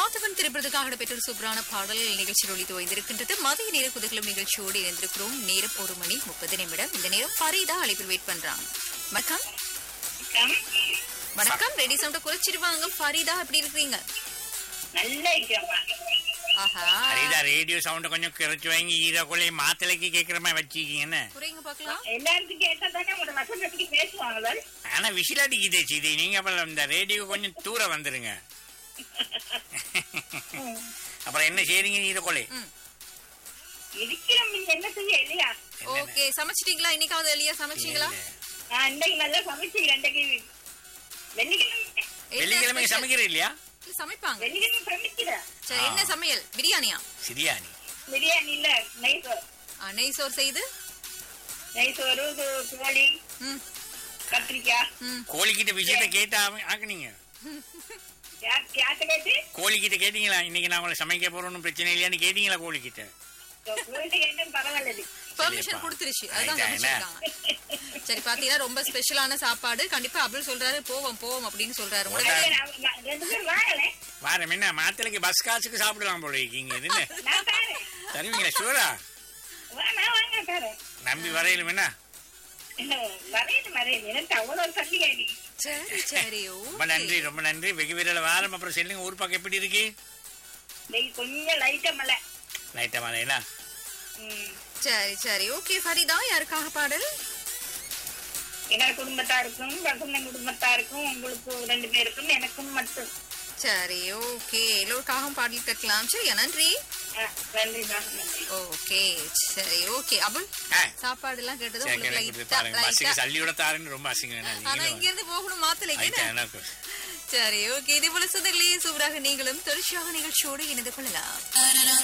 மாதவன் திரைப்படத்துக்காக இடம்பெற்ற ஒரு சூப்பரான பாடல் நிகழ்ச்சியில் ஒளித்து வைத்திருக்கின்றது மதிய நேர குதகலம் நிகழ்ச்சியோடு இணைந்திருக்கிறோம் நேரம் ஒரு மணி முப்பது நிமிடம் இந்த நேரம் ஃபரீதா அழைப்பில் வெயிட் பண்றாங்க வணக்கம் வணக்கம் ரெடி சவுண்ட குறைச்சிருவாங்க ஃபரீதா எப்படி இருக்கிறீங்க நல்லா இருக்கேம்மா ஆஹா அரிதா ரேடியோ சவுண்ட் கொஞ்சம் குறைச்சு வாங்கி ஈரா கொள்ளைய மாத்தலைக்கு கேக்குற மாதிரி வச்சிருக்கீங்கன்னு குறைங்க பார்க்கலாம் எல்லாருக்கும் கேட்டா தானே உங்களோட வசந்தத்துக்கு பேசுவாங்களா ஆனா விசில் அடிக்குதே சீதி நீங்க அப்புறம் இந்த ரேடியோ கொஞ்சம் தூரம் வந்துருங்க அப்புறம் என்ன செய்றீங்க ஈர கொலை ம். இருக்கிறோம் நீங்க என்ன செய்ய இல்லையா ஓகே சமைச்சிட்டீங்களா இன்னைக்காவது எளியா சமைச்சீங்களா நான் இன்னைக்கு நல்லா சமைச்சிக்கிறேன் இன்னைக்கு வெள்ளிக்கிழமை என்ன வெள்ளிக்கிழமை special? சமைக்கிறீ இல்லையா இல்ல, சமைப்பாங்க வெள்ளிக்கிழமை சமைக்கிறேன் சரி என்ன சமையல் பிரியாணியா சிரியாணி பிரியாணி இல்ல நெய்சோர் ஆ, நெய் சோறு செய்து நெய்சோறு கோழி ம் கத்திரிக்காய் ம் கோழிக்கிட்ட விஷயத்த கேட்டா ஆக்குனீங்க கேட்ட கேட்டு கோழிக்கிட்ட கேட்டீங்களா இன்னைக்கு நான் உங்களை சமைக்க போறோம்னு பிரச்சனை இல்லையான்னு கேட்டீங்களா கோழிக்கிட்ட கோழிட்டு கேட்டேன் பரவாயில்ல பெர்மிஷன் சரிப்பா. கொடுத்துருச்சு அதுதான் ஆயிட்டா, என்ன? சமைச்சிருக்காங்க சரி பாத்தீங்கன்னா ரொம்ப ஸ்பெஷலான சாப்பாடு கண்டிப்பா அப்துல் சொல்றாரு போவோம் போவோம் அப்படின்னு சொல்றாரு ஒரு உங்களுக்கு நாள். ரெண்டு பேரும் வாங்கலே வாரம் என்ன மாத்தலைக்கு பஸ் காசுக்கு சாப்பிடலாம் போல இருக்கீங்க இது என்ன நான் தாரேன் தருவீங்களா ஷூரா வா, நான் வாங்க தாரேன் நம்பி வரையிலும் என்ன வரையுது வரையுது எனக்கு அவ்வளவு தள்ளி நீ சரி சரி ரொம்ப நன்றி ரொம்ப நன்றி வெகு வீரல வாரம் அப்புறம் செல்லுங்க ஊர் பக்கம் எப்படி இருக்கு இன்னைக்கு கொஞ்சம் லைட்டா மழை லைட்டா மழையா ம். சரி சரி ஓகே ஃபரிதா யாருக்காக பாடல் என்னோட குடும்பத்தாருக்கும் வசந்தன் குடும்பத்தாருக்கும் உங்களுக்கு ரெண்டு பேருக்கும் எனக்கும் மட்டும் சரி ஓகே எல்லோருக்காகவும் பாடல் கட்டலாம் சரியா நன்றி ஆ, நன்றி தான் நன்றி ஓகே சரி ஓகே அபுல் ஆ. சாப்பாடு எல்லாம் கேட்டது சரி, உங்களுக்கு எனக்கு லைட்டா பாருங்க பஸ்ஸுக்கு லைட்டா சல்லியோட தாருன்னு ரொம்ப அசிங்கம் ஆனா இங்க இருந்து போகணும் மாத்தலைக்கு ஆயிட்டா எனக்கு சரி ஓகே இதே போல சுதர்லேயே சூப்பராக நீங்களும் தொடர்ச்சியாக நிகழ்ச்சியோடு இணைந்து கொள்ளலாம்